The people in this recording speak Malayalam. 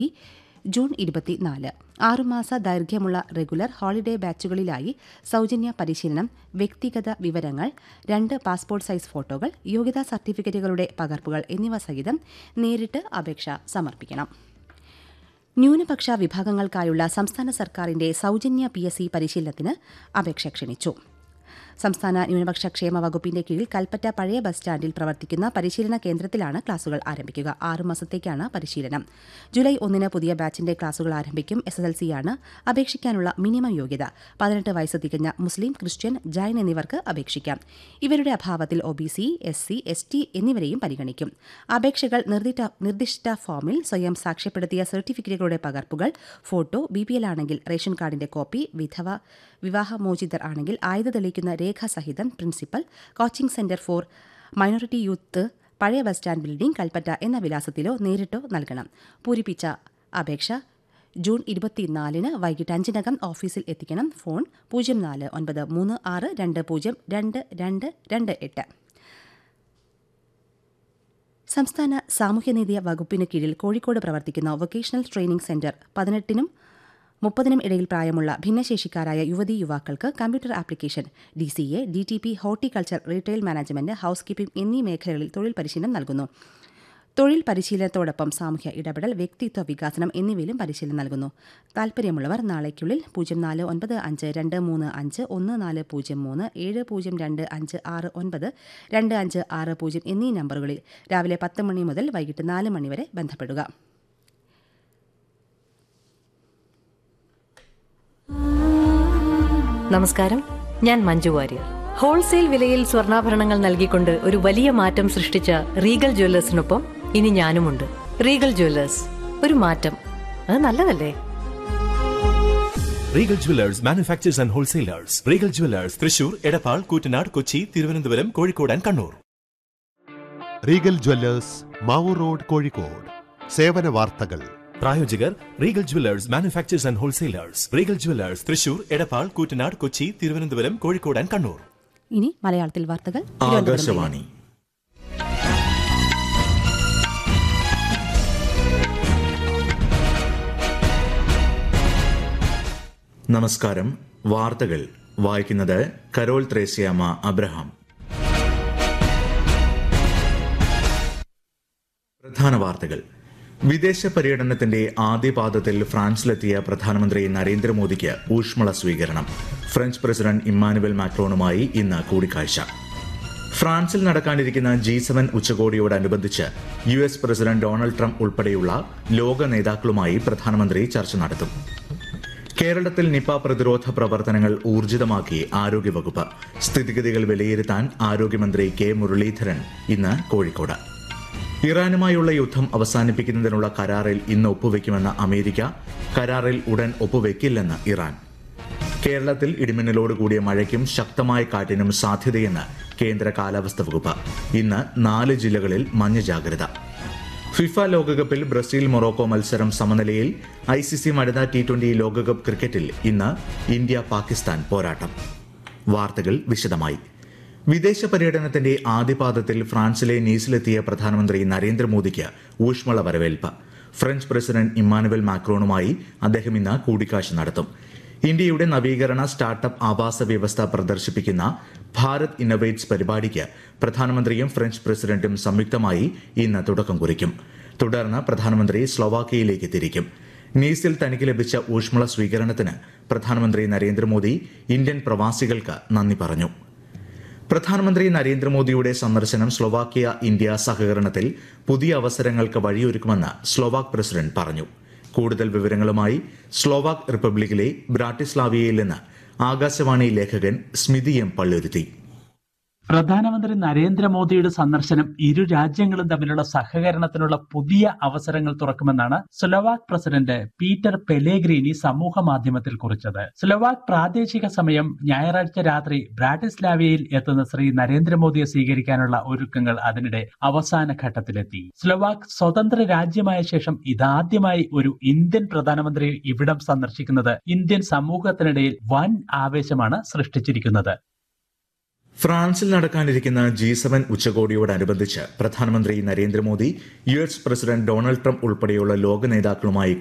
ജൂൺ ഇരുപത്തിനാല് ആറുമാസ ദൈർഘ്യമുള്ള റെഗുലർ ഹോളിഡേ ബാച്ചുകളിലായി സൗജന്യ പരിശീലനം വ്യക്തിഗത വിവരങ്ങൾ രണ്ട് പാസ്പോർട്ട് സൈസ് ഫോട്ടോകൾ യോഗ്യതാ സർട്ടിഫിക്കറ്റുകളുടെ പകർപ്പുകൾ എന്നിവ സഹിതം നേരിട്ട് അപേക്ഷ സമർപ്പിക്കണം ന്യൂനപക്ഷ വിഭാഗങ്ങൾക്കായുള്ള സംസ്ഥാന സർക്കാരിന്റെ സൗജന്യ പി എസ് സി പരിശീലനത്തിന് അപേക്ഷ ക്ഷണിച്ചു സംസ്ഥാന ന്യൂനപക്ഷ ക്ഷേമ വകുപ്പിന്റെ കീഴിൽ കൽപ്പറ്റ പഴയ ബസ് സ്റ്റാൻഡിൽ പ്രവർത്തിക്കുന്ന പരിശീലന കേന്ദ്രത്തിലാണ് ക്ലാസുകൾ ആരംഭിക്കുക ആറു മാസത്തേക്കാണ് പരിശീലനം ജൂലൈ ഒന്നിന് പുതിയ ബാച്ചിന്റെ ക്ലാസുകൾ ആരംഭിക്കും എസ് എസ് എൽ സിയാണ് അപേക്ഷിക്കാനുള്ള മിനിമം യോഗ്യത പതിനെട്ട് വയസ്സ് തികഞ്ഞ മുസ്ലിം ക്രിസ്ത്യൻ ജൈൻ എന്നിവർക്ക് അപേക്ഷിക്കാം ഇവരുടെ അഭാവത്തിൽ O B C S C S T എന്നിവരെയും പരിഗണിക്കും അപേക്ഷകൾ നിർദ്ദിഷ്ട നിർദ്ദിഷ്ട ഫോമിൽ സ്വയം സാക്ഷ്യപ്പെടുത്തിയ സർട്ടിഫിക്കറ്റുകളുടെ പകർപ്പുകൾ ഫോട്ടോ ബി പി എൽ ആണെങ്കിൽ റേഷൻ കാർഡിന്റെ കോപ്പി വിധവ വിവാഹമോചിതർ ആണെങ്കിൽ ആയുധ തെളിയിക്കുന്ന രേഖാസഹിതം principal coaching centre for minority youth പഴയ ബസ് സ്റ്റാൻഡ് ബിൽഡിംഗ് കൽപ്പറ്റ എന്ന വിലാസത്തിലോ നേരിട്ടോ നൽകണം പൂരിപ്പിച്ച അപേക്ഷ ജൂൺ ഇരുപത്തിനാലിന് വൈകിട്ട് അഞ്ചിനകം ഓഫീസിൽ എത്തിക്കണം ഫോൺ പൂജ്യം നാല് ഒൻപത് മൂന്ന് ആറ് രണ്ട് പൂജ്യം രണ്ട് രണ്ട് രണ്ട് എട്ട് സംസ്ഥാന സാമൂഹ്യനീതി വകുപ്പിന് കീഴിൽ കോഴിക്കോട് പ്രവർത്തിക്കുന്ന വൊക്കേഷണൽ ട്രെയിനിംഗ് സെന്റർ പതിനെട്ടിനും മുപ്പതിനും ഇടയിൽ പ്രായമുള്ള ഭിന്നശേഷിക്കാരായ യുവതീ യുവാക്കൾക്ക് computer application D C A D T P horticulture retail management housekeeping എന്നീ മേഖലകളിൽ തൊഴിൽ പരിശീലനം നൽകുന്നു തൊഴിൽ പരിശീലനത്തോടൊപ്പം സാമൂഹ്യ ഇടപെടൽ വ്യക്തിത്വ വികാസനം എന്നിവയിലും പരിശീലനം നൽകുന്നു താൽപ്പര്യമുള്ളവർ നാളേക്കുള്ളിൽ പൂജ്യം നാല് ഒൻപത് അഞ്ച് രണ്ട് മൂന്ന് അഞ്ച് ഒന്ന് നാല് പൂജ്യം മൂന്ന് ഏഴ് പൂജ്യം രണ്ട് അഞ്ച് ആറ് ഒൻപത് രണ്ട് അഞ്ച് ആറ് പൂജ്യം എന്നീ നമ്പറുകളിൽ രാവിലെ പത്ത് മണി മുതൽ വൈകിട്ട് നാല് മണി വരെ ബന്ധപ്പെടുക നമസ്കാരം ഞാൻ മഞ്ജു വാര്യർ ഹോൾസെയിൽ വിലയിൽ സ്വർണ്ണാഭരണങ്ങൾ നൽകിക്കൊണ്ട് ഒരു വലിയ മാറ്റം സൃഷ്ടിച്ച റീഗൽ ജ്വല്ലേഴ്സിനൊപ്പം ഇനി ഞാനുമുണ്ട് റീഗൽ ജ്വല്ലേഴ്സ് ഒരു മാറ്റം അത് നല്ലതല്ലേ Regal jewellers manufacturers and wholesalers Regal jewellers Thrissur Edappal Koottanad Kochi Thiruvananthapuram Kozhikode and Kannur Regal jewellers Mavoor road Kozhikode സേവന വാർത്തകൾ പ്രായോജകർ Regal jewellers manufacturers and wholesalers Regal jewellers Thrissur Edappal Koottanad Kochi Thiruvananthapuram Kozhikode and Kannur ഇനി മലയാളത്തിൽ വാർത്തകൾ തിരുവനന്തപുരം നിലയം. ആകാശവാണി നമസ്കാരം വാർത്തകൾ വായിക്കുന്നത് കരോൾ ത്രേസ്യാമ അബ്രഹാം പ്രധാന വാർത്തകൾ വിദേശ പര്യടനത്തിന്റെ ആദ്യപാദത്തിൽ ഫ്രാൻസിലെത്തിയ പ്രധാനമന്ത്രി നരേന്ദ്രമോദിക്ക് ഊഷ്മള സ്വീകരണം ഫ്രഞ്ച് പ്രസിഡന്റ് ഇമ്മാനുവൽ മാക്രോണുമായി ഇന്ന് കൂടിക്കാഴ്ച ഫ്രാൻസിൽ നടക്കാനിരിക്കുന്ന ജി സെവൻ ഉച്ചകോടിയോടനുബന്ധിച്ച് U S president Donald Trump ഉൾപ്പെടെയുള്ള ലോക നേതാക്കളുമായി പ്രധാനമന്ത്രി ചർച്ച നടത്തും കേരളത്തിൽ നിപ പ്രതിരോധ പ്രവർത്തനങ്ങൾ ഊർജിതമാക്കി ആരോഗ്യവകുപ്പ് സ്ഥിതിഗതികൾ വിലയിരുത്താൻ ആരോഗ്യമന്ത്രി കെ മുരളീധരൻ ഇന്ന് കോഴിക്കോട് ഇറാനുമായുള്ള യുദ്ധം അവസാനിപ്പിക്കുന്നതിനുള്ള കരാറിൽ ഇന്ന് ഒപ്പുവെക്കുമെന്ന അമേരിക്ക കരാറിൽ ഉടൻ ഒപ്പുവെക്കില്ലെന്ന് ഇറാൻ കേരളത്തിൽ ഇടിമിന്നലോട് കൂടിയ മഴയ്ക്കും ശക്തമായ കാറ്റിനും സാധ്യതയെന്ന് കേന്ദ്ര കാലാവസ്ഥ വകുപ്പ് ഇന്ന് നാല് ജില്ലകളിൽ മഞ്ഞ ജാഗ്രത ഫിഫ ലോകകപ്പിൽ ബ്രസീൽ മൊറോക്കോ മത്സരം സമനിലയിൽ ഐ സി സി വനിതാ ടി ട്വന്റി ലോകകപ്പ് ക്രിക്കറ്റിൽ ഇന്ന് ഇന്ത്യ പാകിസ്ഥാൻ പോരാട്ടം വാർത്തകൾ വിശദമായി വിദേശ പര്യടനത്തിന്റെ ആദ്യപാദത്തിൽ ഫ്രാൻസിലെ നീസിലെത്തിയ പ്രധാനമന്ത്രി നരേന്ദ്രമോദിക്ക് ഊഷ്മള വരവേൽപ്പ് ഫ്രഞ്ച് പ്രസിഡന്റ് ഇമ്മാനുവൽ മാക്രോണുമായി അദ്ദേഹം ഇന്ന് കൂടിക്കാഴ്ച നടത്തും ഇന്ത്യയുടെ നവീകരണ സ്റ്റാർട്ടപ്പ് ആവാസ വ്യവസ്ഥ പ്രദർശിപ്പിക്കുന്ന ഭാരത് ഇന്നൊവേറ്റ്സ് പരിപാടിക്ക് പ്രധാനമന്ത്രിയും ഫ്രഞ്ച് പ്രസിഡന്റും സംയുക്തമായി ഇന്ന് തുടക്കം കുറിക്കും തുടർന്ന് പ്രധാനമന്ത്രി സ്ലോവാക്കിയയിലേക്ക് തിരിക്കും നീസിൽ തനിക്ക് ലഭിച്ച ഊഷ്മള സ്വീകരണത്തിന് പ്രധാനമന്ത്രി നരേന്ദ്രമോദി ഇന്ത്യൻ പ്രവാസികൾക്ക് നന്ദി പറഞ്ഞു പ്രധാനമന്ത്രി നരേന്ദ്രമോദിയുടെ സന്ദർശനം സ്ലൊവാക്യ ഇന്ത്യ സഹകരണത്തിൽ പുതിയ അവസരങ്ങൾക്ക് വഴിയൊരുക്കുമെന്ന് സ്ലോവാക് പ്രസിഡന്റ് പറഞ്ഞു കൂടുതൽ വിവരങ്ങളുമായി സ്ലോവാക് റിപ്പബ്ലിക്കിലെ ബ്രാട്ടിസ്ലാവിയയിൽ നിന്ന് ആകാശവാണി ലേഖകൻ സ്മിതി എം പള്ളുരുത്തി പ്രധാനമന്ത്രി നരേന്ദ്രമോദിയുടെ സന്ദർശനം ഇരു രാജ്യങ്ങളും തമ്മിലുള്ള സഹകരണത്തിനുള്ള പുതിയ അവസരങ്ങൾ തുറക്കുമെന്നാണ് സ്ലൊവാക് പ്രസിഡന്റ് പീറ്റർ പെലേഗ്രീനി സമൂഹ മാധ്യമത്തിൽ കുറിച്ചത് സ്ലൊവാക് പ്രാദേശിക സമയം ഞായറാഴ്ച രാത്രി ബ്രാറ്റിസ്ലാവിയയിൽ എത്തുന്ന ശ്രീ നരേന്ദ്രമോദിയെ സ്വീകരിക്കാനുള്ള ഒരുക്കങ്ങൾ അതിനിടെ അവസാന ഘട്ടത്തിലെത്തി സ്ലൊവാക് സ്വതന്ത്ര രാജ്യമായ ശേഷം ഇതാദ്യമായി ഒരു ഇന്ത്യൻ പ്രധാനമന്ത്രി ഇവിടം സന്ദർശിക്കുന്നത് ഇന്ത്യൻ സമൂഹത്തിനിടയിൽ വൻ ആവേശമാണ് സൃഷ്ടിച്ചിരിക്കുന്നത് ഫ്രാൻസിൽ നടക്കാനിരിക്കുന്ന ജി സെവൻ ഉച്ചകോടിയോടനുബന്ധിച്ച് പ്രധാനമന്ത്രി Narendra Modi U S president Donald Trump ഉൾപ്പെടെയുള്ള ലോക നേതാക്കളുമായി